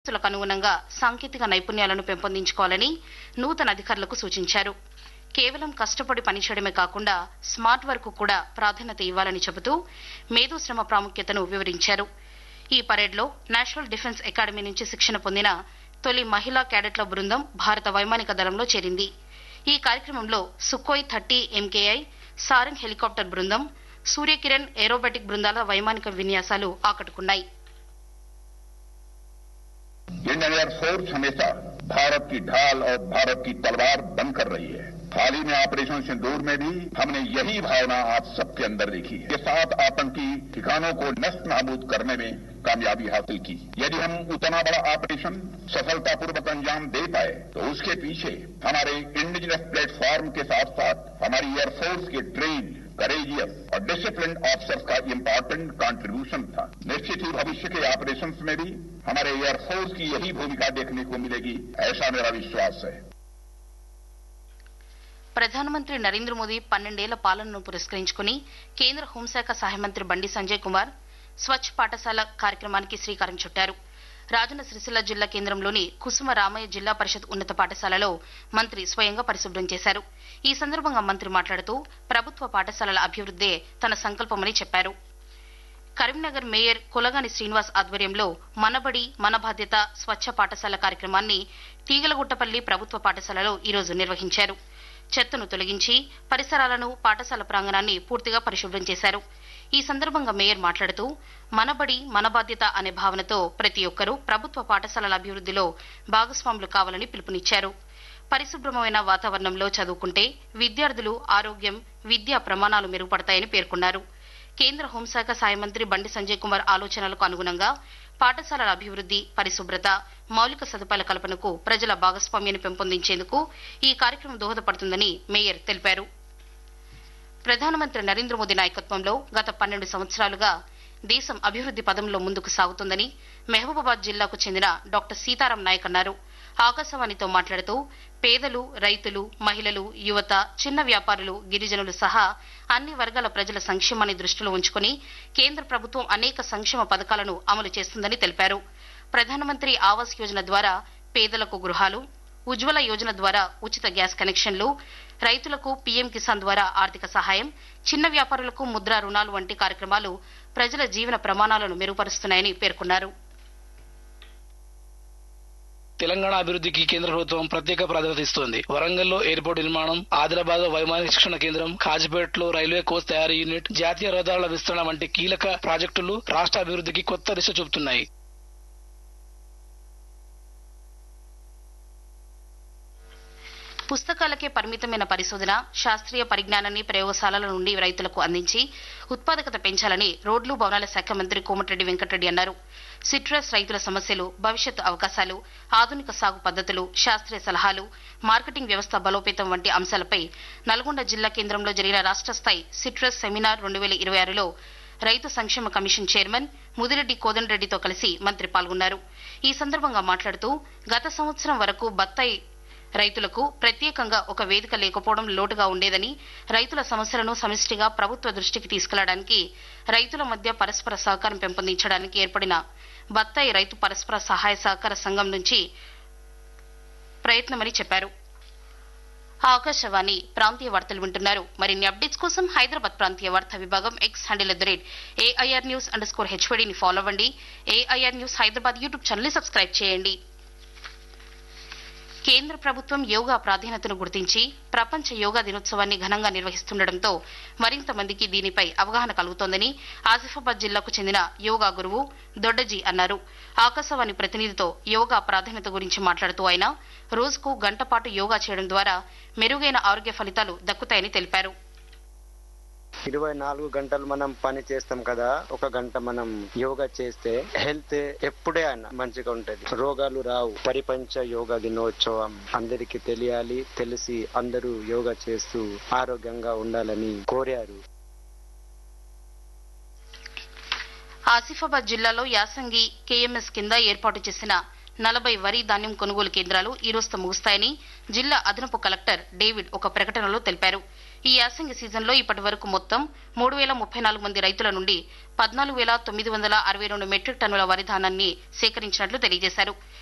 లకు అనుగుణంగా సాంకేతిక నైపుణ్యాలను పెంపొందించుకోవాలని నూతన అధికారులకు సూచించారు కేవలం కష్టపడి పనిచేయడమే కాకుండా స్మార్ట్ వర్క్ కూడా ప్రాధాన్యత ఇవ్వాలని చెబుతూ మేధో శ్రమ ప్రాముఖ్యతను వివరించారు ఈ పరేడ్లో నేషనల్ డిఫెన్స్ అకాడమీ నుంచి శిక్షణ పొందిన తొలి మహిళా క్యాడెట్ల బృందం భారత వైమానిక దళంలో చేరింది ఈ కార్యక్రమంలో Sukhoi thirty MKI Sarang helicopter బృందం సూర్యకిరణ్ ఏరోబెటిక్ బృందాల వైమానిక విన్యాసాలు ఆకట్టుకున్నాయి इंडियन एयरफोर्स हमेशा भारत की ढाल और भारत की तलवार बनकर रही है हाल ही में ऑपरेशन सिंदूर में भी हमने यही भावना आप सबके अंदर देखी है के साथ आतंकी ठिकानों को नष्ट नाबूद करने में कामयाबी हासिल की यदि हम उतना बड़ा ऑपरेशन सफलतापूर्वक अंजाम दे पाए तो उसके पीछे हमारे इंडिजिनस प्लेटफॉर्म के साथ साथ हमारी एयरफोर्स के ट्रेन करेजियस और डिसिप्लिन ऑफिसर्स का इम्पोर्टेंट कंट्रीब्यूशन था निश्चित ही भविष्य के ऑपरेशंस में भी हमारे एयरफोर्स की यही भूमिका देखने को मिलेगी ऐसा मेरा विश्वास है ప్రధానమంత్రి నరేంద్ర మోదీ పన్నెండేళ్ల పాలనను పురస్కరించుకుని కేంద్ర హోంశాఖ సహాయ మంత్రి బండి సంజయ్ కుమార్ స్వచ్ఛ పాఠశాల కార్యక్రమానికి శ్రీకారం చుట్టారు రాజన్న సిరిసిల్ల జిల్లా కేంద్రంలోని కుసుమ రామయ్య జిల్లా పరిషత్ ఉన్నత పాఠశాలలో మంత్రి స్వయంగా పరిశుభ్రం చేశారు ఈ సందర్భంగా మంత్రి మాట్లాడుతూ ప్రభుత్వ పాఠశాలల అభివృద్దే తన సంకల్పమని చెప్పారు కరీంనగర్ మేయర్ కులగాని శ్రీనివాస్ ఆధ్వర్యంలో మనబడి మన బాధ్యత స్వచ్ఛ పాఠశాల కార్యక్రమాన్ని తీగలగుట్టపల్లి ప్రభుత్వ పాఠశాలలో ఈరోజు నిర్వహించారు చెత్తను తొలగించి పరిసరాలను పాఠశాల ప్రాంగణాన్ని పూర్తిగా పరిశుభ్రం చేశారు ఈ సందర్భంగా మేయర్ మాట్లాడుతూ మనబడి మన బాధ్యత అనే భావనతో ప్రతి ఒక్కరూ ప్రభుత్వ పాఠశాలల అభివృద్దిలో భాగస్వాములు కావాలని పిలుపునిచ్చారు పరిశుభ్రమైన వాతావరణంలో చదువుకుంటే విద్యార్థులు ఆరోగ్యం విద్యా ప్రమాణాలు మెరుగుపడతాయని పేర్కొన్నారు కేంద్ర హోంశాఖ సాయ మంత్రి బండి సంజయ్ కుమార్ ఆలోచనలకు అనుగుణంగా పాఠశాలల అభివృద్ది పరిశుభ్రత మౌలిక సదుపాయాల కల్పనకు ప్రజల భాగస్వామ్యాన్ని పెంపొందించేందుకు ఈ కార్యక్రమం దోహదపడుతుందని మేయర్ తెలిపారు ప్రధానమంత్రి నరేంద్ర మోదీ నాయకత్వంలో గత పన్నెండు సంవత్సరాలుగా దేశం అభివృద్ది పదంలో ముందుకు సాగుతుందని మహబూబాబాద్ జిల్లాకు చెందిన డాక్టర్ సీతారాం నాయక్ అన్నారు ఆకాశవాణితో మాట్లాడుతూ పేదలు రైతులు మహిళలు యువత చిన్న వ్యాపారులు గిరిజనులు సహా అన్ని వర్గాల ప్రజల సంక్షేమాన్ని దృష్టిలో ఉంచుకుని కేంద్ర ప్రభుత్వం అనేక సంక్షేమ పథకాలను అమలు చేస్తుందని తెలిపారు ప్రధానమంత్రి ఆవాస్ యోజన ద్వారా పేదలకు గృహాలు ఉజ్వల యోజన ద్వారా ఉచిత గ్యాస్ కనెక్షన్లు రైతులకు పీఎం కిసాన్ ద్వారా ఆర్థిక సహాయం చిన్న వ్యాపారులకు ముద్రా రుణాలు వంటి కార్యక్రమాలు ప్రజల జీవన ప్రమాణాలను మెరుగుపరుస్తున్నాయని పేర్కొన్నారు తెలంగాణ అభివృద్ధికి కేంద్ర ప్రభుత్వం ప్రత్యేక ప్రాధాన్యత ఇస్తోంది వరంగల్లో ఎయిర్పోర్ట్ నిర్మాణం ఆదిలాబాద్ లో వైమానిక శిక్షణ కేంద్రం కాజిపేటలో రైల్వే కోచ్ తయారీ యూనిట్ జాతీయ రహదారుల విస్తరణ వంటి కీలక ప్రాజెక్టులు రాష్ట్ర అభివృద్ధికి కొత్త దిశ చూపుతున్నాయి పుస్తకాలకే పరిమితమైన పరిశోధన శాస్త్రీయ పరిజ్ఞానాన్ని ప్రయోగశాలల నుండి రైతులకు అందించి ఉత్పాదకత పెంచాలని రోడ్లు భవనాల శాఖ మంత్రి కోమటిరెడ్డి వెంకటరెడ్డి అన్నారు సిట్రస్ రైతుల సమస్యలు భవిష్యత్ అవకాశాలు ఆధునిక సాగు పద్ధతులు శాస్త్రీయ సలహాలు మార్కెటింగ్ వ్యవస్థ బలోపేతం వంటి అంశాలపై నల్గొండ జిల్లా కేంద్రంలో జరిగిన రాష్ట్ర స్థాయి సిట్రస్ సెమినార్ రెండు వేల ఇరవై ఆరులో రైతు సంక్షేమ కమిషన్ చైర్మన్ ముదిరెడ్డి కోదండరెడ్డితో కలిసి మంత్రి పాల్గొన్నారు ఈ సందర్భంగా మాట్లాడుతూ గత సంవత్సరం వరకు బత్తాయి రైతులకు ప్రత్యేకంగా ఒక వేదిక లేకపోవడం లోటుగా ఉండేదని రైతుల సమస్యలను సమిష్టిగా ప్రభుత్వ దృష్టికి తీసుకెళ్లడానికి రైతుల మధ్య పరస్పర సహకారం పెంపొందించడానికి ఏర్పడిన బత్తాయి రైతు పరస్పర సహాయ సహకార సంఘం నుంచి ప్రయత్నమని చెప్పారు ఆకాశవాణి ప్రాంతీయ వార్తలు వింటున్నారు మరిన్ని అప్డేట్స్ కోసం హైదరాబాద్ ప్రాంతీయ వార్తా విభాగం X handle at the rate AIR news underscore హెచ్వడిని ఫాలో అవ్వండి AIR news Hyderabad YouTube channel subscribe చేయండి కేంద్ర ప్రభుత్వం యోగా ప్రాధాన్యతను గుర్తించి ప్రపంచ యోగా దినోత్సవాన్ని ఘనంగా నిర్వహిస్తుండటంతో మరింత మందికి దీనిపై అవగాహన కలుగుతోందని ఆసిఫాబాద్ జిల్లాకు చెందిన యోగా గురువు దొడ్డజీ అన్నారు ఆకాశవాణి ప్రతినిధితో యోగా ప్రాధాన్యత గురించి మాట్లాడుతూ ఆయన రోజుకు గంట పాటు యోగా చేయడం ద్వారా మెరుగైన ఆరోగ్య ఫలితాలు దక్కుతాయని తెలిపారు ఇరవై నాలుగు గంటలు మనం పని చేస్తాం కదా ఒక గంట మనం యోగా చేస్తే హెల్త్ ఎప్పుడే అయినా మంచిగా ఉంటది రోగాలు రావు పరిపంచ యోగా దినోత్సవం అందరికి తెలియాలి తెలిసి అందరూ యోగా చేస్తూ ఆరోగ్యంగా ఉండాలని కోరారు ఆసిఫాబాద్ జిల్లాలో యాసంగి కేఎంఎస్ కింద ఏర్పాటు చేసిన నలభై వరి ధాన్యం కొనుగోలు కేంద్రాలు ఈ రోజుతో ముగుస్తాయని జిల్లా అదనపు కలెక్టర్ డేవిడ్ ఒక ప్రకటనలో తెలిపారు ఈ యాసంగి సీజన్లో ఇప్పటి వరకు మొత్తం మూడు వేల ముప్పై నాలుగు మంది రైతుల నుండి పద్నాలుగు వేల తొమ్మిది వందల అరవై రెండు మెట్రిక్ టన్నుల వరి ధాన్యాన్ని సేకరించినట్లు తెలియజేశారు